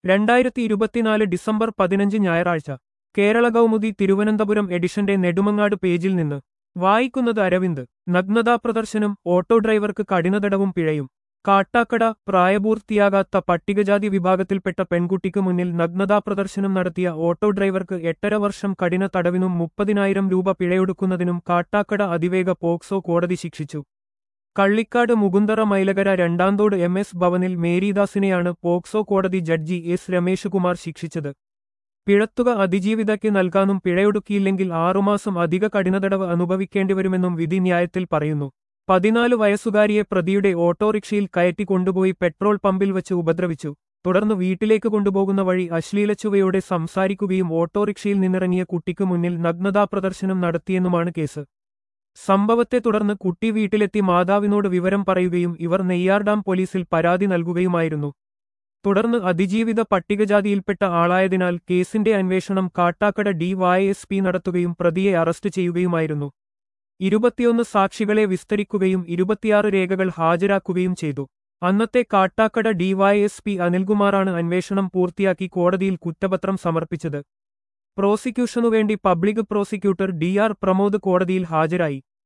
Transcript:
രണ്ടായിരത്തി ഇരുപത്തിനാല് ഡിസംബർ പതിനഞ്ച് ഞായറാഴ്ച കേരള കൗമുദി തിരുവനന്തപുരം എഡിഷന്റെ നെടുമങ്ങാട് പേജിൽ നിന്ന് വായിക്കുന്നത് അരവിന്ദ് നഗ്നതാ പ്രദർശനം ഓട്ടോ ഡ്രൈവർക്ക് കഠിനതടവും പിഴയും കാട്ടാക്കട പ്രായപൂർത്തിയാകാത്ത പട്ടികജാതി വിഭാഗത്തിൽപ്പെട്ട പെൺകുട്ടിക്ക് മുന്നിൽ നഗ്നതാ പ്രദർശനം നടത്തിയ ഓട്ടോ ഡ്രൈവർക്ക് എട്ടര വർഷം കഠിന തടവിനും മുപ്പതിനായിരം രൂപ പിഴയൊടുക്കുന്നതിനും കാട്ടാക്കട അതിവേഗ പോക്സോ കോടതി ശിക്ഷിച്ചു കള്ളിക്കാട് മുകുന്ദറ മൈലകര രണ്ടാന്തോട് എം എസ് ഭവനിൽ മേരിദാസിനെയാണ് പോക്സോ കോടതി ജഡ്ജി എസ് രമേശ് കുമാർ ശിക്ഷിച്ചത് പിഴത്തുക അതിജീവിതയ്ക്ക് നൽകാനും പിഴയൊടുക്കിയില്ലെങ്കിൽ ആറുമാസം അധിക കഠിനതടവ് അനുഭവിക്കേണ്ടിവരുമെന്നും വിധി ന്യായത്തിൽ പറയുന്നു പതിനാല് വയസ്സുകാരിയെ പ്രതിയുടെ ഓട്ടോറിക്ഷയിൽ കയറ്റി കൊണ്ടുപോയി പെട്രോൾ പമ്പിൽ വച്ച് ഉപദ്രവിച്ചു തുടർന്ന് വീട്ടിലേക്ക് കൊണ്ടുപോകുന്ന വഴി അശ്ലീലച്ചുവയോടെ സംസാരിക്കുകയും ഓട്ടോറിക്ഷയിൽ നിന്നിറങ്ങിയ കുട്ടിക്ക് മുന്നിൽ നഗ്നതാ പ്രദർശനം നടത്തിയെന്നുമാണ് കേസ് സംഭവത്തെ തുടർന്ന് കുട്ടി വീട്ടിലെത്തി മാതാവിനോട് വിവരം പറയുകയും ഇവർ നെയ്യാർഡാം പോലീസിൽ പരാതി നൽകുകയുമായിരുന്നു തുടർന്ന് അതിജീവിത പട്ടികജാതിയിൽപ്പെട്ട ആളായതിനാൽ കേസിന്റെ അന്വേഷണം കാട്ടാക്കട ഡിവൈഎസ്പി നടത്തുകയും പ്രതിയെ അറസ്റ്റ് ചെയ്യുകയുമായിരുന്നു ഇരുപത്തിയൊന്ന് സാക്ഷികളെ വിസ്തരിക്കുകയും ഇരുപത്തിയാറ് രേഖകൾ ഹാജരാക്കുകയും ചെയ്തു അന്നത്തെ കാട്ടാക്കട ഡിവൈഎസ്പി അനിൽകുമാറാണ് അന്വേഷണം പൂർത്തിയാക്കി കോടതിയിൽ കുറ്റപത്രം സമർപ്പിച്ചത് പ്രോസിക്യൂഷനുവേണ്ടി public prosecutor D R Pramod കോടതിയിൽ ഹാജരായി